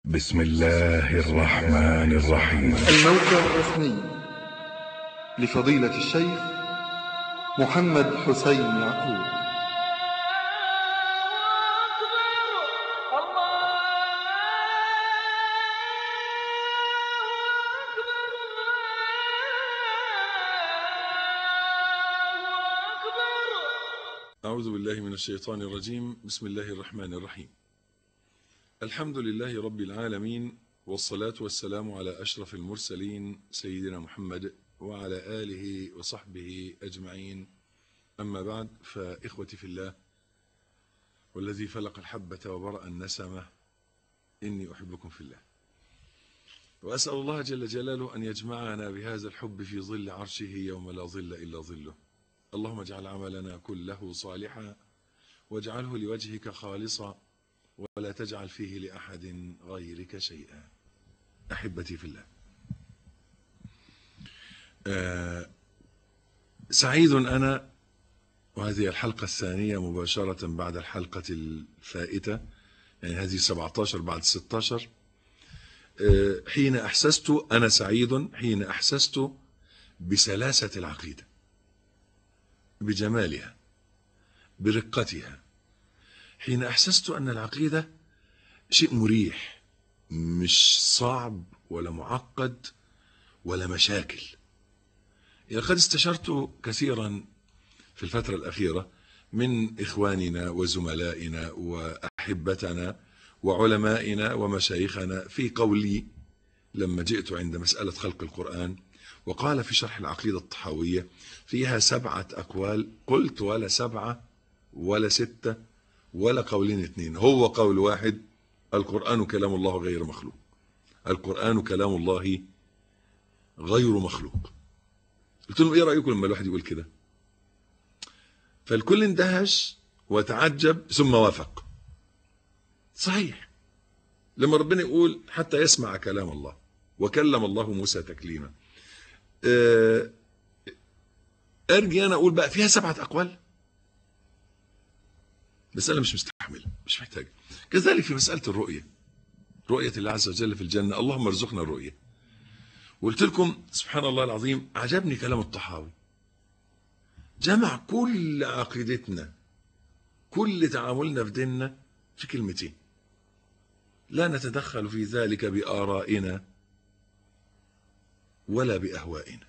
بسم الله الرحمن الرحيم الموقع الرسمي لفضيلة الشيخ محمد حسين يعقوب أعوذ بالله من الشيطان الرجيم بسم الله الرحمن الرحيم الحمد لله رب العالمين والصلاة والسلام على أشرف المرسلين سيدنا محمد وعلى آله وصحبه أجمعين أما بعد فإخوتي في الله والذي فلق الحبة وبرأ النسمة إني أحبكم في الله وأسأل الله جل جلاله أن يجمعنا بهذا الحب في ظل عرشه يوم لا ظل إلا ظله اللهم اجعل عملنا كله صالحا واجعله لوجهك خالصا ولا تجعل فيه لأحد غيرك شيئا أحبتي في الله آه سعيد أنا وهذه الحلقة الثانية مباشرة بعد الحلقة الفائتة يعني هذه 17 بعد 16 آه حين أحسست أنا سعيد حين أحسست بسلاسة العقيدة بجمالها برقتها حين احسست ان العقيده شيء مريح مش صعب ولا معقد ولا مشاكل لقد استشرت كثيرا في الفتره الاخيره من اخواننا وزملائنا واحبتنا وعلمائنا ومشايخنا في قولي لما جئت عند مساله خلق القران وقال في شرح العقيدة الطحاوية فيها سبعة أقوال قلت ولا سبعة ولا ستة ولا قولين اثنين هو قول واحد القرآن كلام الله غير مخلوق القرآن كلام الله غير مخلوق قلت لهم ايه رأيكم لما الواحد يقول كده فالكل اندهش وتعجب ثم وافق صحيح لما ربنا يقول حتى يسمع كلام الله وكلم الله موسى تكليما ارجي انا اقول بقى فيها سبعه اقوال مساله مش مستحمل مش محتاج كذلك في مساله الرؤيه رؤيه الله عز وجل في الجنه اللهم ارزقنا الرؤيه وقلت لكم سبحان الله العظيم عجبني كلام الطحاوي جمع كل عقيدتنا كل تعاملنا في ديننا في كلمتين لا نتدخل في ذلك بآرائنا ولا بأهوائنا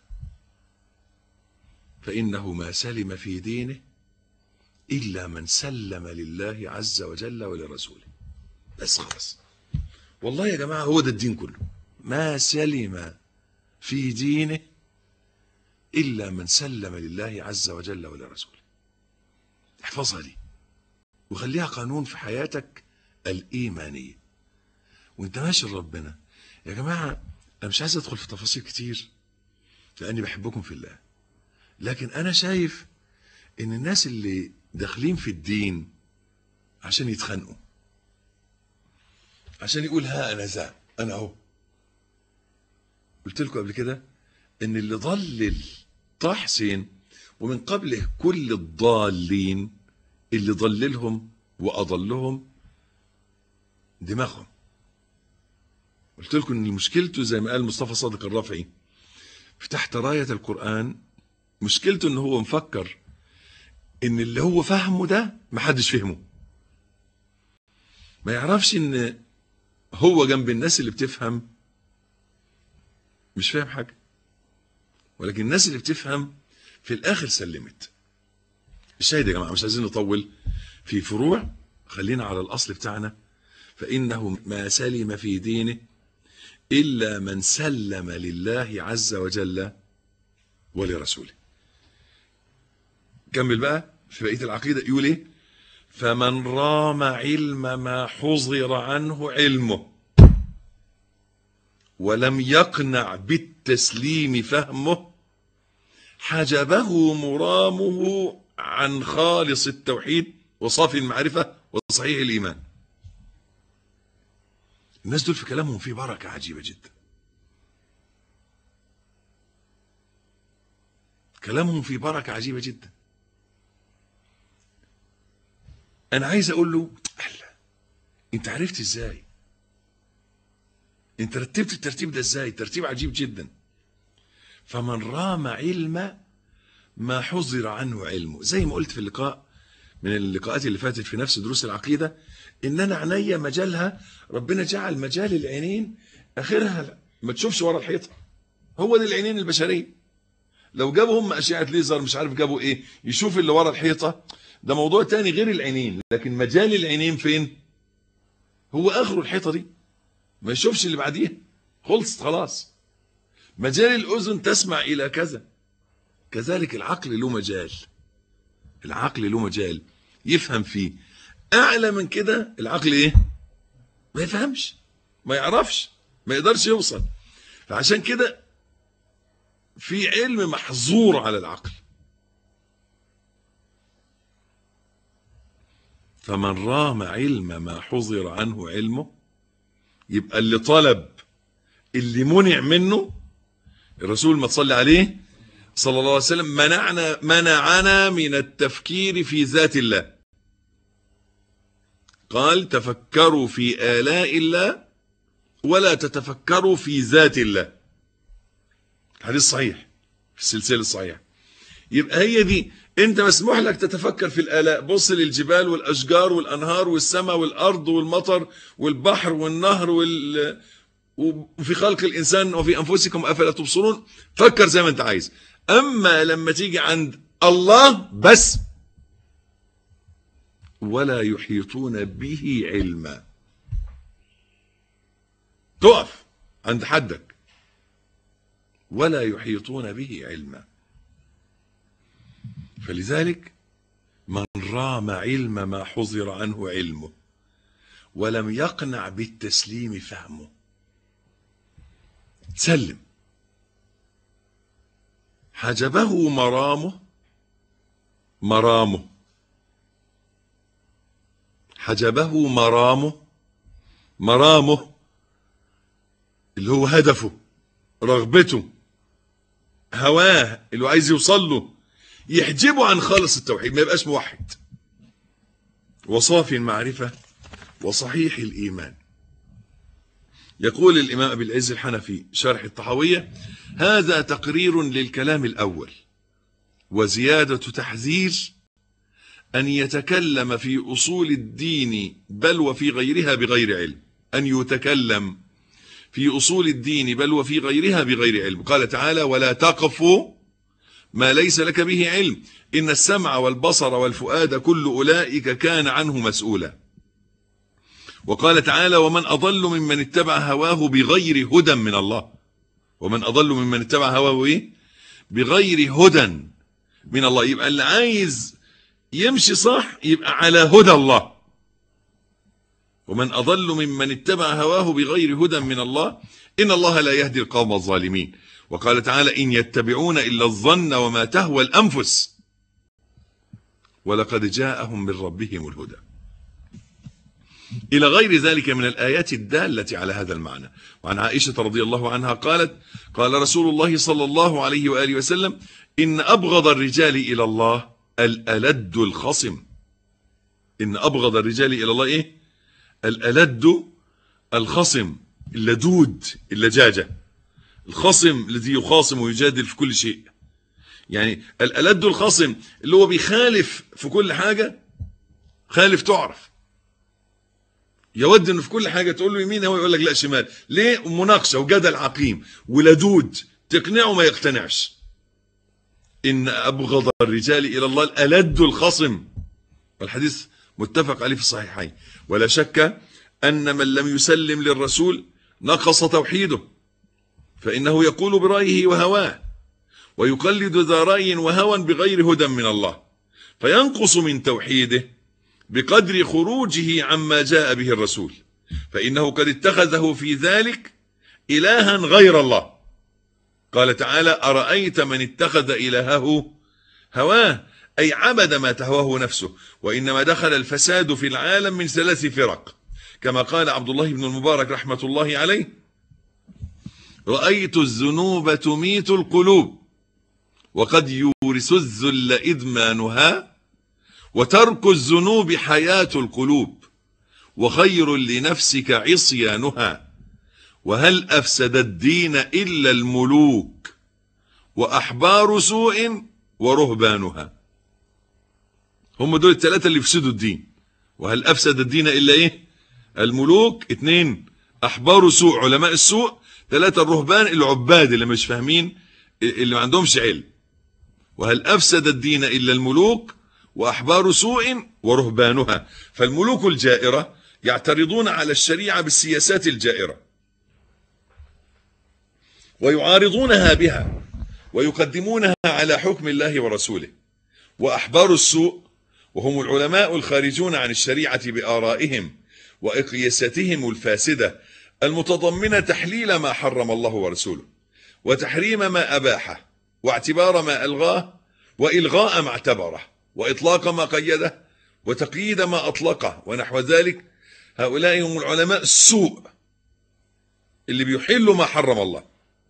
فإنه ما سلم في دينه إلا من سلم لله عز وجل ولرسوله بس خلاص والله يا جماعة هو ده الدين كله ما سلم في دينه إلا من سلم لله عز وجل ولرسوله احفظها دي وخليها قانون في حياتك الإيمانية وانت ماشي لربنا يا جماعة أنا مش عايز أدخل في تفاصيل كتير لأني بحبكم في الله لكن أنا شايف إن الناس اللي داخلين في الدين عشان يتخانقوا عشان يقول ها أنا ذا أنا أهو قلت لكم قبل كده إن اللي ضلل طه حسين ومن قبله كل الضالين اللي ضللهم وأضلهم دماغهم قلت لكم ان مشكلته زي ما قال مصطفى صادق الرافعي في تحت راية القرآن مشكلته ان هو مفكر ان اللي هو فهمه ده محدش فهمه ما يعرفش ان هو جنب الناس اللي بتفهم مش فاهم حاجة ولكن الناس اللي بتفهم في الاخر سلمت الشاهد يا جماعة مش عايزين نطول في فروع خلينا على الاصل بتاعنا فانه ما سلم في دينه إلا من سلم لله عز وجل ولرسوله كمل بقى في بقية العقيدة يقول إيه فمن رام علم ما حضر عنه علمه ولم يقنع بالتسليم فهمه حجبه مرامه عن خالص التوحيد وصافي المعرفة وصحيح الإيمان الناس دول في كلامهم في بركة عجيبة جدا كلامهم في بركة عجيبة جدا أنا عايز أقول له أهلا أنت عرفت إزاي انت رتبت الترتيب ده ازاي ترتيب عجيب جدا فمن رام علم ما حضر عنه علمه زي ما قلت في اللقاء من اللقاءات اللي فاتت في نفس دروس العقيدة ان انا عينيا مجالها ربنا جعل مجال العينين اخرها ما تشوفش ورا الحيطة هو دي العينين البشرية لو جابوا هم اشعة ليزر مش عارف جابوا ايه يشوف اللي ورا الحيطة ده موضوع تاني غير العينين لكن مجال العينين فين هو اخره الحيطة دي ما يشوفش اللي بعديها خلصت خلاص مجال الاذن تسمع الى كذا كذلك العقل له مجال العقل له مجال يفهم فيه اعلى من كده العقل ايه ما يفهمش ما يعرفش ما يقدرش يوصل فعشان كده في علم محظور على العقل فمن رام علم ما حظر عنه علمه يبقى اللي طلب اللي منع منه الرسول ما تصلي عليه صلى الله عليه وسلم منعنا منعنا من التفكير في ذات الله قال تفكروا في آلاء الله ولا تتفكروا في ذات الله الحديث صحيح في السلسلة الصحيحة يبقى هي دي انت مسموح لك تتفكر في الآلاء بص للجبال والأشجار والأنهار والسماء والأرض والمطر والبحر والنهر وال وفي خلق الإنسان وفي أنفسكم أفلا تبصرون فكر زي ما أنت عايز أما لما تيجي عند الله بس ولا يحيطون به علما تقف عند حدك ولا يحيطون به علما فلذلك من رام علم ما حضر عنه علمه ولم يقنع بالتسليم فهمه سلم حجبه مرامه مرامه حجبه مرامه مرامه اللي هو هدفه رغبته هواه اللي عايز يوصل له يحجبه عن خالص التوحيد ما يبقاش موحد وصافي المعرفة وصحيح الإيمان يقول الإمام أبي العز الحنفي شرح الطحاوية هذا تقرير للكلام الأول وزيادة تحذير أن يتكلم في أصول الدين بل وفي غيرها بغير علم أن يتكلم في أصول الدين بل وفي غيرها بغير علم قال تعالى ولا تقف ما ليس لك به علم إن السمع والبصر والفؤاد كل أولئك كان عنه مسؤولا وقال تعالى ومن أضل ممن اتبع هواه بغير هدى من الله ومن أضل ممن اتبع هواه إيه؟ بغير هدى من الله يبقى اللي عايز يمشي صح يبقى على هدى الله ومن أضل ممن اتبع هواه بغير هدى من الله إن الله لا يهدي القوم الظالمين وقال تعالى إن يتبعون إلا الظن وما تهوى الأنفس ولقد جاءهم من ربهم الهدى إلى غير ذلك من الآيات الدالة على هذا المعنى وعن عائشة رضي الله عنها قالت قال رسول الله صلى الله عليه وآله وسلم إن أبغض الرجال إلى الله الألد الخصم إن أبغض الرجال إلى الله إيه الألد الخصم اللدود اللجاجة الخصم الذي يخاصم ويجادل في كل شيء يعني الألد الخصم اللي هو بيخالف في كل حاجة خالف تعرف يود انه في كل حاجه تقول له يمين هو يقول لك لا شمال ليه مناقشه وجدل عقيم ولدود تقنعه ما يقتنعش ان ابغض الرجال الى الله الالد الخصم والحديث متفق عليه في الصحيحين ولا شك ان من لم يسلم للرسول نقص توحيده فانه يقول برايه وهواه ويقلد ذا راي وهوى بغير هدى من الله فينقص من توحيده بقدر خروجه عما جاء به الرسول فإنه قد اتخذه في ذلك إلها غير الله قال تعالى أرأيت من اتخذ إلهه هواه أي عبد ما تهواه نفسه وإنما دخل الفساد في العالم من ثلاث فرق كما قال عبد الله بن المبارك رحمة الله عليه رأيت الذنوب تميت القلوب وقد يورث الذل إدمانها وترك الذنوب حياة القلوب وخير لنفسك عصيانها وهل أفسد الدين إلا الملوك وأحبار سوء ورهبانها هم دول الثلاثة اللي يفسدوا الدين وهل أفسد الدين إلا إيه الملوك اتنين أحبار سوء علماء السوء ثلاثة الرهبان العباد اللي مش فاهمين اللي ما عندهمش علم وهل أفسد الدين إلا الملوك وأحبار سوء ورهبانها فالملوك الجائرة يعترضون على الشريعة بالسياسات الجائرة ويعارضونها بها ويقدمونها على حكم الله ورسوله وأحبار السوء وهم العلماء الخارجون عن الشريعة بآرائهم وإقياستهم الفاسدة المتضمنة تحليل ما حرم الله ورسوله وتحريم ما أباحه واعتبار ما ألغاه وإلغاء ما اعتبره وإطلاق ما قيده وتقييد ما أطلقه ونحو ذلك هؤلاء هم العلماء السوء اللي بيحلوا ما حرم الله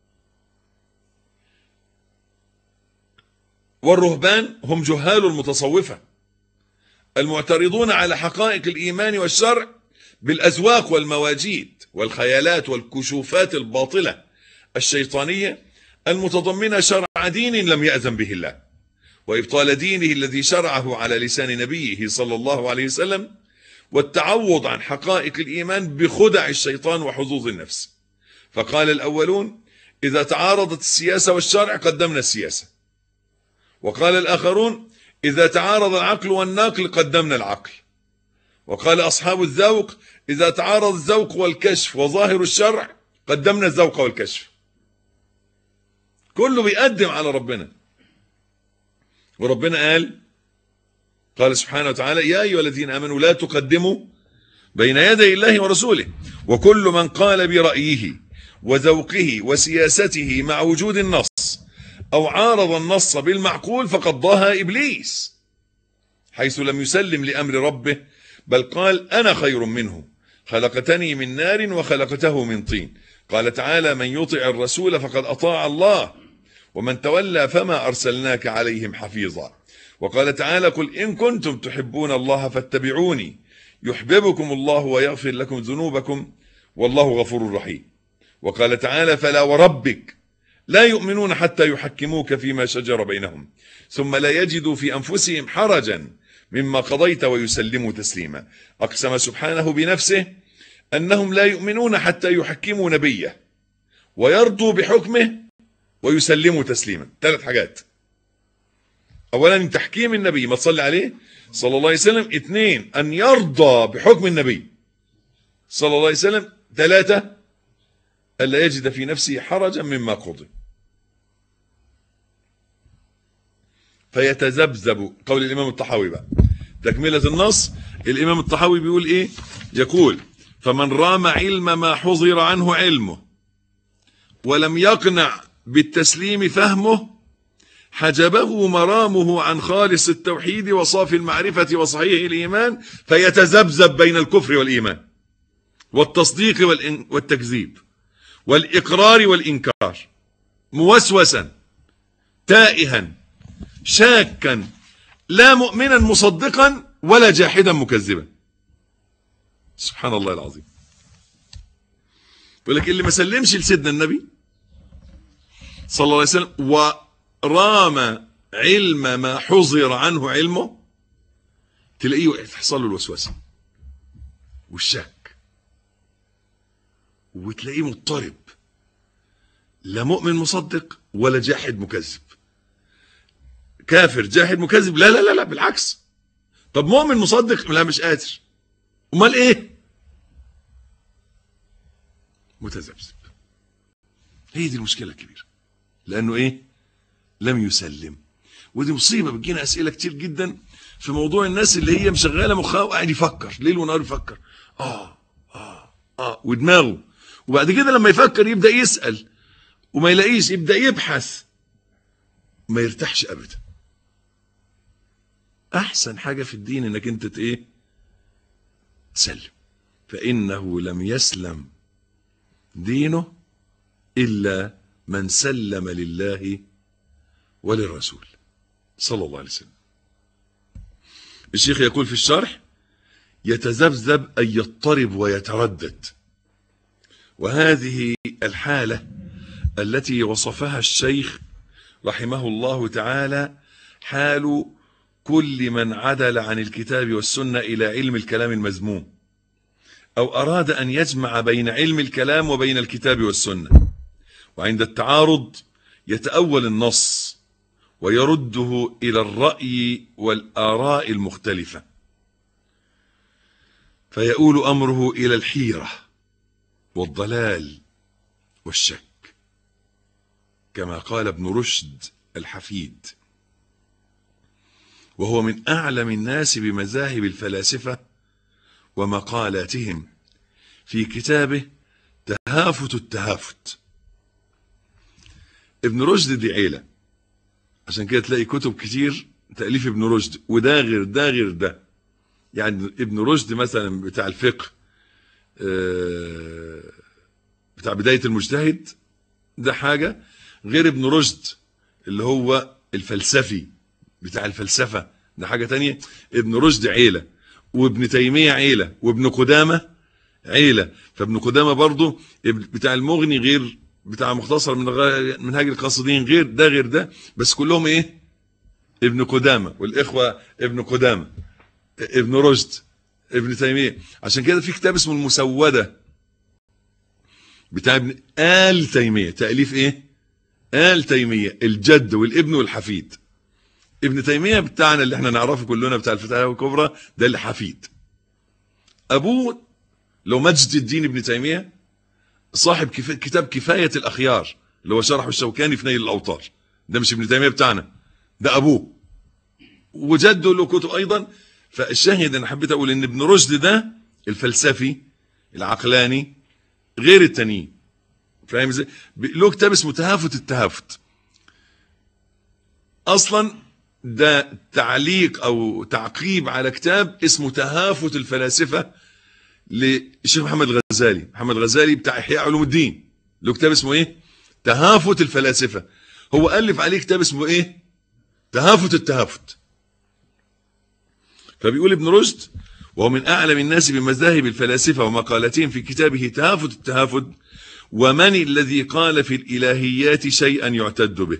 والرهبان هم جهال المتصوفة المعترضون على حقائق الإيمان والشرع بالأزواق والمواجيد والخيالات والكشوفات الباطلة الشيطانية المتضمنة شرع دين لم يأذن به الله وإبطال دينه الذي شرعه على لسان نبيه صلى الله عليه وسلم والتعوض عن حقائق الإيمان بخدع الشيطان وحظوظ النفس فقال الأولون إذا تعارضت السياسة والشرع قدمنا السياسة وقال الآخرون إذا تعارض العقل والنقل قدمنا العقل وقال أصحاب الذوق إذا تعارض الذوق والكشف وظاهر الشرع قدمنا الذوق والكشف كله بيقدم على ربنا وربنا قال قال سبحانه وتعالى يا أيها الذين آمنوا لا تقدموا بين يدي الله ورسوله وكل من قال برأيه وذوقه وسياسته مع وجود النص أو عارض النص بالمعقول فقد ضاها إبليس حيث لم يسلم لأمر ربه بل قال أنا خير منه خلقتني من نار وخلقته من طين قال تعالى من يطع الرسول فقد أطاع الله ومن تولى فما أرسلناك عليهم حفيظا وقال تعالى قل إن كنتم تحبون الله فاتبعوني يحببكم الله ويغفر لكم ذنوبكم والله غفور رحيم وقال تعالى فلا وربك لا يؤمنون حتى يحكموك فيما شجر بينهم ثم لا يجدوا في أنفسهم حرجا مما قضيت ويسلموا تسليما أقسم سبحانه بنفسه أنهم لا يؤمنون حتى يحكموا نبيه ويرضوا بحكمه ويسلموا تسليما ثلاث حاجات أولا تحكيم النبي ما تصلي عليه صلى الله عليه وسلم اثنين أن يرضى بحكم النبي صلى الله عليه وسلم ثلاثة ألا يجد في نفسه حرجا مما قضي فيتذبذب قول الإمام الطحاوي بقى تكملة النص الإمام الطحاوي بيقول إيه يقول فمن رام علم ما حضر عنه علمه ولم يقنع بالتسليم فهمه حجبه مرامه عن خالص التوحيد وصافي المعرفة وصحيح الإيمان فيتذبذب بين الكفر والإيمان والتصديق والتكذيب والإقرار والإنكار موسوسا تائها شاكا لا مؤمنا مصدقا ولا جاحدا مكذبا سبحان الله العظيم يقول لك اللي ما سلمش لسيدنا النبي صلى الله عليه وسلم ورام علم ما حظر عنه علمه تلاقيه تحصل له الوسوسه والشك وتلاقيه مضطرب لا مؤمن مصدق ولا جاحد مكذب كافر جاحد مكذب لا لا لا لا بالعكس طب مؤمن مصدق لا مش قادر امال ايه متذبذب هي دي المشكله الكبيره لانه ايه لم يسلم ودي مصيبه بتجينا اسئله كتير جدا في موضوع الناس اللي هي مشغله مخها وقاعد يفكر ليل ونهار يفكر اه اه اه ودماغه وبعد كده لما يفكر يبدا يسال وما يلاقيش يبدا يبحث ما يرتاحش ابدا احسن حاجه في الدين انك انت ايه تسلم فانه لم يسلم دينه الا من سلم لله وللرسول صلى الله عليه وسلم الشيخ يقول في الشرح يتذبذب أي يضطرب ويتردد وهذه الحالة التي وصفها الشيخ رحمه الله تعالى حال كل من عدل عن الكتاب والسنة إلى علم الكلام المذموم أو أراد أن يجمع بين علم الكلام وبين الكتاب والسنة وعند التعارض يتأول النص ويرده إلى الرأي والآراء المختلفة فيؤول أمره إلى الحيرة والضلال والشك كما قال ابن رشد الحفيد وهو من أعلم الناس بمذاهب الفلاسفة ومقالاتهم في كتابه تهافت التهافت ابن رشد دي عيلة عشان كده تلاقي كتب كتير تأليف ابن رشد وده غير ده غير ده يعني ابن رشد مثلا بتاع الفقه آه، بتاع بداية المجتهد ده حاجة غير ابن رشد اللي هو الفلسفي بتاع الفلسفة ده حاجة تانية ابن رشد عيلة وابن تيمية عيلة وابن قدامة عيلة فابن قدامة برضه بتاع المغني غير بتاع مختصر من غ- منهاج القاصدين غير ده غير ده بس كلهم ايه ابن قدامة والإخوة ابن قدامة ابن رشد ابن تيمية عشان كده في كتاب اسمه المسودة بتاع ابن آل تيمية تأليف ايه آل تيمية الجد والابن والحفيد ابن تيمية بتاعنا اللي احنا نعرفه كلنا بتاع الفتاوى الكبرى ده اللي حفيد ابوه لو مجد الدين ابن تيمية صاحب كف... كتاب كفاية الأخيار اللي هو شرحه الشوكاني في نيل الأوطار ده مش ابن تيمية بتاعنا ده أبوه وجده له كتب أيضا فالشاهد أنا حبيت أقول إن ابن رشد ده الفلسفي العقلاني غير التانيين فاهم ازاي؟ له كتاب اسمه تهافت التهافت اصلا ده تعليق او تعقيب على كتاب اسمه تهافت الفلاسفه للشيخ محمد غزالي محمد غزالي بتاع احياء علوم الدين له كتاب اسمه ايه تهافت الفلاسفه هو الف عليه كتاب اسمه ايه تهافت التهافت فبيقول ابن رشد وهو من اعلم الناس بمذاهب الفلاسفه ومقالاتهم في كتابه تهافت التهافت ومن الذي قال في الالهيات شيئا يعتد به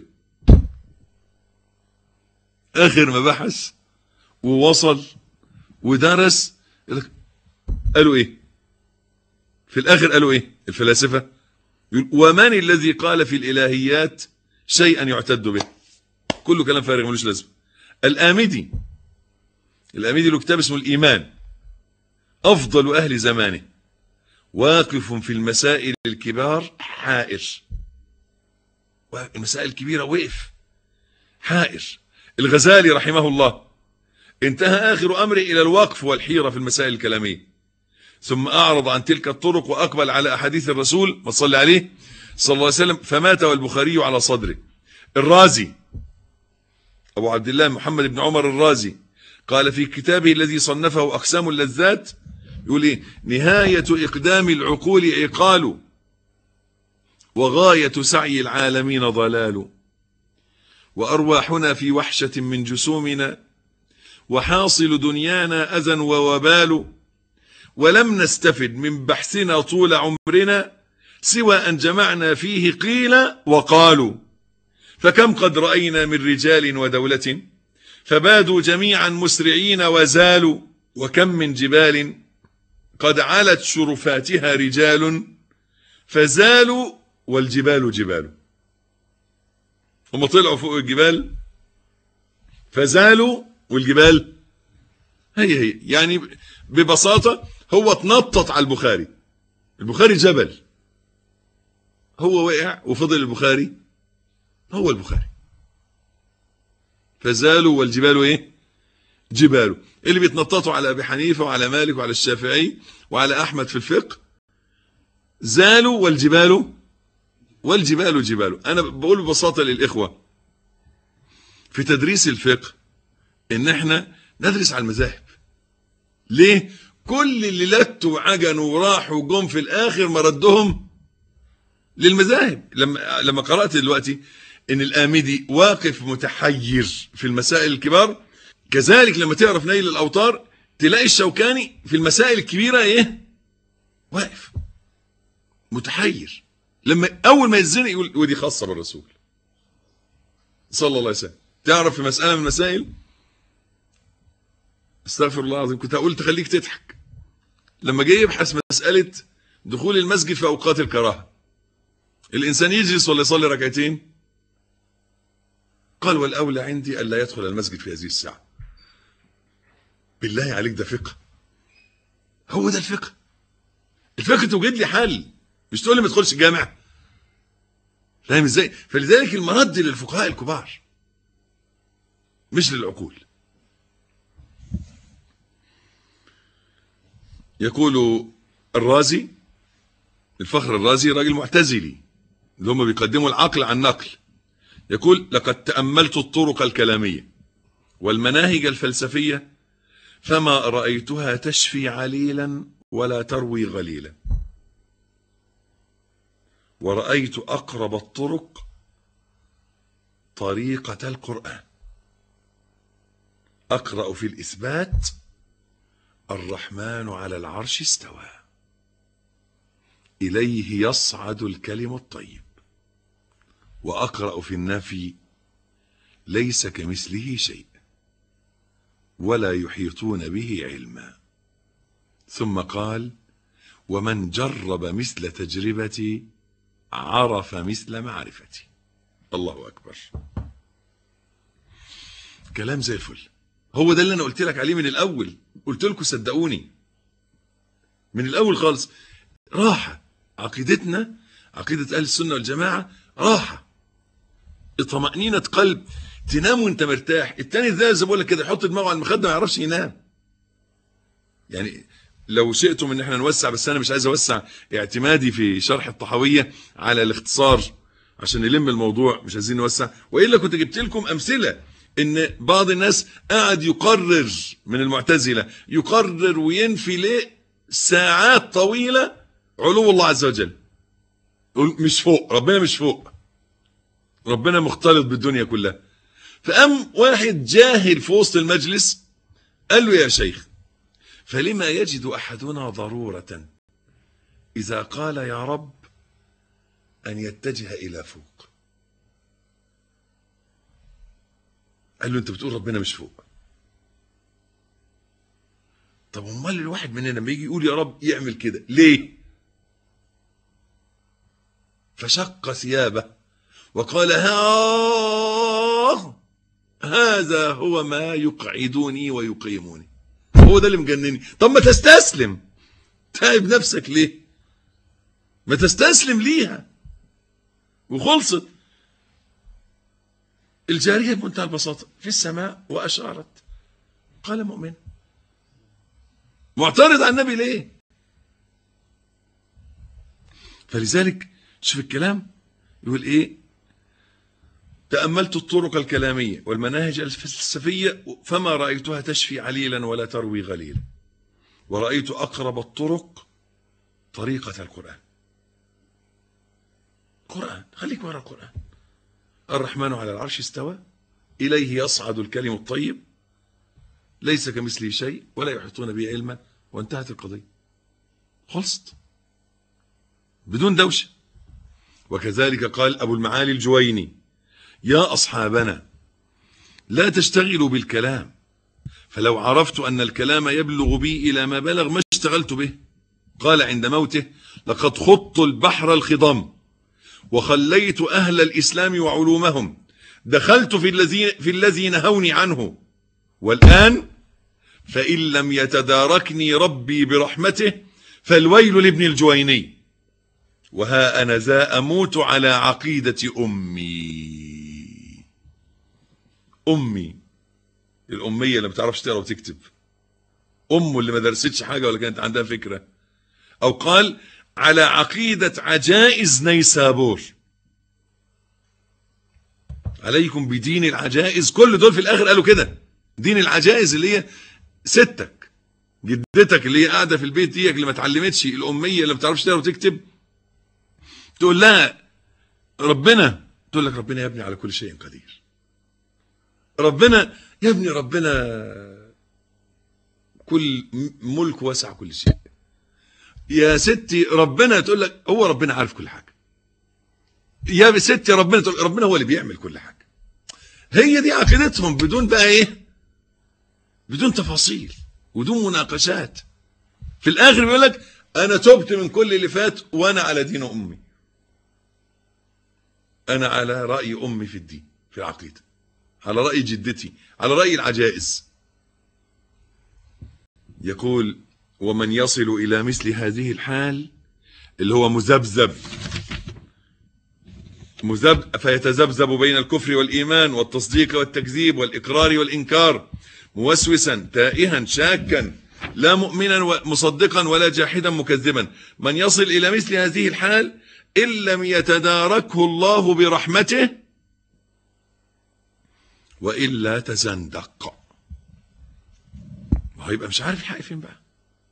اخر ما بحث ووصل ودرس يقول لك قالوا ايه في الاخر قالوا ايه الفلاسفه يقول ومن الذي قال في الالهيات شيئا يعتد به كله كلام فارغ ملوش لازمه الامدي الامدي له كتاب اسمه الايمان افضل اهل زمانه واقف في المسائل الكبار حائر المسائل الكبيره وقف حائر الغزالي رحمه الله انتهى آخر أمره إلى الوقف والحيرة في المسائل الكلامية ثم أعرض عن تلك الطرق وأقبل على أحاديث الرسول ما صلى عليه صلى الله عليه وسلم فمات والبخاري على صدره الرازي أبو عبد الله محمد بن عمر الرازي قال في كتابه الذي صنفه أقسام اللذات يقول إيه نهاية إقدام العقول عقال وغاية سعي العالمين ضلال وأرواحنا في وحشة من جسومنا وحاصل دنيانا أذى ووبال ولم نستفد من بحثنا طول عمرنا سوى أن جمعنا فيه قيل وقالوا فكم قد رأينا من رجال ودولة فبادوا جميعا مسرعين وزالوا وكم من جبال قد علت شرفاتها رجال فزالوا والجبال جبال هم طلعوا فوق الجبال فزالوا والجبال هي هي يعني ببساطة هو اتنطط على البخاري البخاري جبل هو وقع وفضل البخاري هو البخاري فزالوا والجبال ايه جبال اللي بيتنططوا على ابي حنيفه وعلى مالك وعلى الشافعي وعلى احمد في الفقه زالوا والجبال والجبال جبال انا بقول ببساطه للاخوه في تدريس الفقه ان احنا ندرس على المذاهب ليه كل اللي لتوا وعجنوا وراحوا وجم في الاخر مردهم للمذاهب لما لما قرات دلوقتي ان الامدي واقف متحير في المسائل الكبار كذلك لما تعرف نيل الاوطار تلاقي الشوكاني في المسائل الكبيره ايه واقف متحير لما اول ما يزنق يقول ودي خاصه بالرسول صلى الله عليه وسلم تعرف في مساله من المسائل استغفر الله العظيم كنت هقول تخليك تضحك لما جه يبحث مساله دخول المسجد في اوقات الكراهه الانسان يجلس ولا يصلي ركعتين قال والاولى عندي الا يدخل المسجد في هذه الساعه بالله عليك ده فقه هو ده الفقه الفقه توجد لي حل مش تقول لي ما تدخلش الجامع فاهم ازاي فلذلك المرد للفقهاء الكبار مش للعقول يقول الرازي الفخر الرازي راجل معتزلي اللي هم بيقدموا العقل عن نقل يقول لقد تأملت الطرق الكلامية والمناهج الفلسفية فما رأيتها تشفي عليلا ولا تروي غليلا ورأيت أقرب الطرق طريقة القرآن أقرأ في الإثبات الرحمن على العرش استوى إليه يصعد الكلم الطيب وأقرأ في النفي ليس كمثله شيء ولا يحيطون به علما ثم قال ومن جرب مثل تجربتي عرف مثل معرفتي الله أكبر كلام زي الفل هو ده اللي أنا قلت لك عليه من الأول قلت لكم صدقوني من الأول خالص راحة عقيدتنا عقيدة أهل السنة والجماعة راحة طمأنينة قلب تنام وانت مرتاح التاني ده زي بقول لك كده يحط دماغه على المخدة ما يعرفش ينام يعني لو شئتم ان احنا نوسع بس انا مش عايز اوسع اعتمادي في شرح الطحاوية على الاختصار عشان نلم الموضوع مش عايزين نوسع والا كنت جبت لكم امثله ان بعض الناس قاعد يقرر من المعتزله يقرر وينفي ليه ساعات طويله علو الله عز وجل يقول مش فوق ربنا مش فوق ربنا مختلط بالدنيا كلها فقام واحد جاهل في وسط المجلس قال له يا شيخ فلما يجد احدنا ضروره اذا قال يا رب ان يتجه الى فوق قال له انت بتقول ربنا مش فوق طب امال الواحد مننا لما يجي يقول يا رب يعمل كده ليه فشق ثيابه وقال ها هذا هو ما يقعدني ويقيمني هو ده اللي مجنني طب ما تستسلم تعب نفسك ليه ما تستسلم ليها وخلصت الجارية بمنتهى البساطة في السماء وأشارت قال مؤمن معترض على النبي ليه فلذلك شوف الكلام يقول ايه تأملت الطرق الكلامية والمناهج الفلسفية فما رأيتها تشفي عليلا ولا تروي غليلا ورأيت أقرب الطرق طريقة القرآن قرآن خليك ورا القرآن الرحمن على العرش استوى إليه يصعد الكلم الطيب ليس كمثله شيء ولا يحيطون به علما وانتهت القضية خلصت بدون دوشة وكذلك قال أبو المعالي الجويني يا أصحابنا لا تشتغلوا بالكلام فلو عرفت أن الكلام يبلغ بي إلى ما بلغ ما اشتغلت به قال عند موته لقد خضت البحر الخضم وخليت أهل الإسلام وعلومهم دخلت في الذي في الذي نهوني عنه والآن فإن لم يتداركني ربي برحمته فالويل لابن الجويني وها أنا ذا أموت على عقيدة أمي أمي الأمية اللي ما بتعرفش تقرا وتكتب أمه اللي ما درستش حاجة ولا كانت عندها فكرة أو قال على عقيدة عجائز نيسابور عليكم بدين العجائز كل دول في الآخر قالوا كده دين العجائز اللي هي ستك جدتك اللي هي قاعدة في البيت ديك اللي ما اتعلمتش الأمية اللي ما بتعرفش تقرا وتكتب تقول لها ربنا تقول لك ربنا يبني على كل شيء قدير ربنا يا ابني ربنا كل ملك واسع كل شيء يا ستي ربنا تقول لك هو ربنا عارف كل حاجه يا ستي ربنا تقول ربنا هو اللي بيعمل كل حاجه هي دي عقيدتهم بدون بقى ايه بدون تفاصيل بدون مناقشات في الاخر بيقول لك انا تبت من كل اللي فات وانا على دين امي انا على راي امي في الدين في العقيده على راي جدتي على راي العجائز يقول ومن يصل الى مثل هذه الحال اللي هو مذبذب مذب فيتذبذب بين الكفر والايمان والتصديق والتكذيب والاقرار والانكار موسوسا تائها شاكا لا مؤمنا مصدقا ولا جاحدا مكذبا من يصل الى مثل هذه الحال ان لم يتداركه الله برحمته والا تزندق وهيبقى مش عارف الحق فين بقى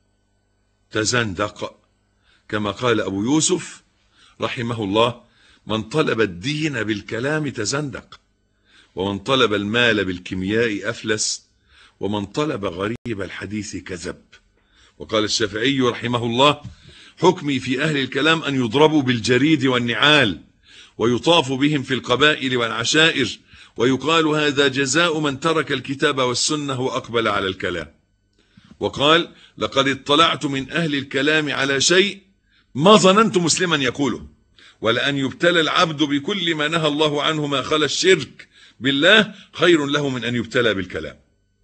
تزندق كما قال ابو يوسف رحمه الله من طلب الدين بالكلام تزندق ومن طلب المال بالكيمياء افلس ومن طلب غريب الحديث كذب وقال الشافعي رحمه الله حكمي في اهل الكلام ان يضربوا بالجريد والنعال ويطاف بهم في القبائل والعشائر ويقال هذا جزاء من ترك الكتاب والسنه واقبل على الكلام وقال لقد اطلعت من اهل الكلام على شيء ما ظننت مسلما يقوله ولأن يبتلى العبد بكل ما نهى الله عنه ما خلا الشرك بالله خير له من أن يبتلى بالكلام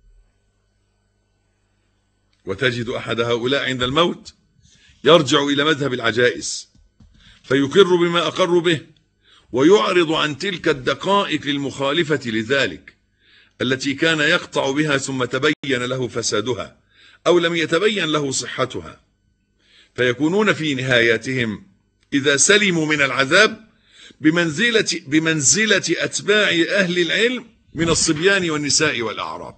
وتجد أحد هؤلاء عند الموت يرجع إلى مذهب العجائز فيقر بما أقر به ويعرض عن تلك الدقائق المخالفة لذلك التي كان يقطع بها ثم تبين له فسادها أو لم يتبين له صحتها فيكونون في نهاياتهم إذا سلموا من العذاب بمنزلة, بمنزلة أتباع أهل العلم من الصبيان والنساء والأعراب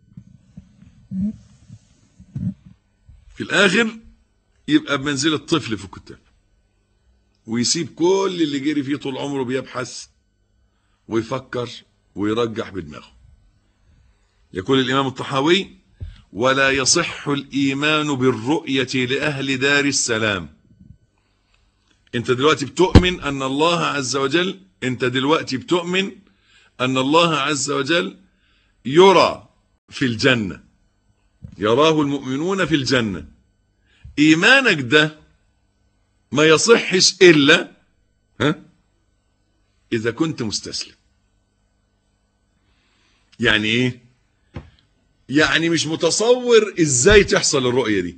في الآخر يبقى بمنزلة طفل في الكتاب ويسيب كل اللي جري فيه طول عمره بيبحث ويفكر ويرجح بدماغه يقول الإمام الطحاوي ولا يصح الإيمان بالرؤية لأهل دار السلام انت دلوقتي بتؤمن ان الله عز وجل انت دلوقتي بتؤمن ان الله عز وجل يرى في الجنة يراه المؤمنون في الجنة ايمانك ده ما يصحش الا ها اذا كنت مستسلم يعني ايه يعني مش متصور ازاي تحصل الرؤية دي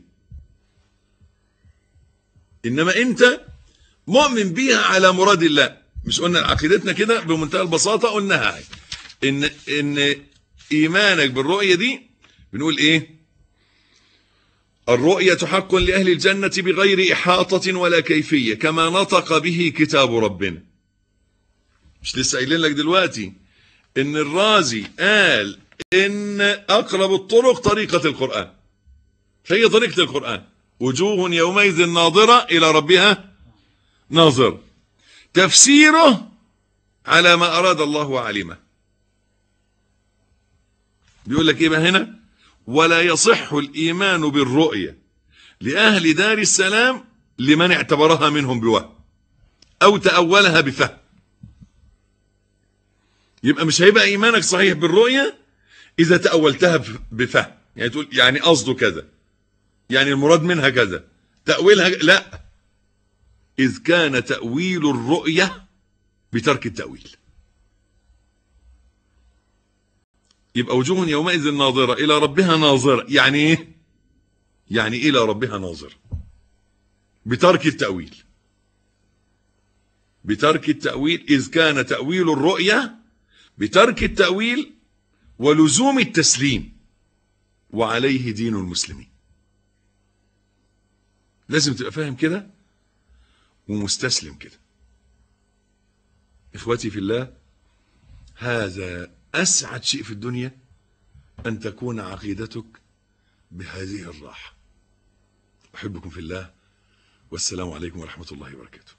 انما انت مؤمن بيها على مراد الله مش قلنا عقيدتنا كده بمنتهى البساطة قلناها ان ان ايمانك بالرؤية دي بنقول ايه الرؤية حق لأهل الجنة بغير إحاطة ولا كيفية كما نطق به كتاب ربنا مش لسه قايلين لك دلوقتي ان الرازي قال ان اقرب الطرق طريقة القرآن فهي طريقة القرآن وجوه يومئذ ناظرة الى ربها ناظر تفسيره على ما أراد الله وعلمه بيقول لك ايه بقى هنا ولا يصح الإيمان بالرؤية لأهل دار السلام لمن اعتبرها منهم بوهم أو تأولها بفهم يبقى مش هيبقى إيمانك صحيح بالرؤية إذا تأولتها بفهم يعني تقول يعني قصده كذا يعني المراد منها كذا تأويلها لا إذ كان تأويل الرؤية بترك التأويل يبقى وجوه يومئذ ناظرة إلى ربها ناظرة يعني إيه؟ يعني إلى ربها ناظرة بترك التأويل بترك التأويل إذ كان تأويل الرؤية بترك التأويل ولزوم التسليم وعليه دين المسلمين لازم تبقى فاهم كده ومستسلم كده اخوتي في الله هذا اسعد شيء في الدنيا ان تكون عقيدتك بهذه الراحه احبكم في الله والسلام عليكم ورحمه الله وبركاته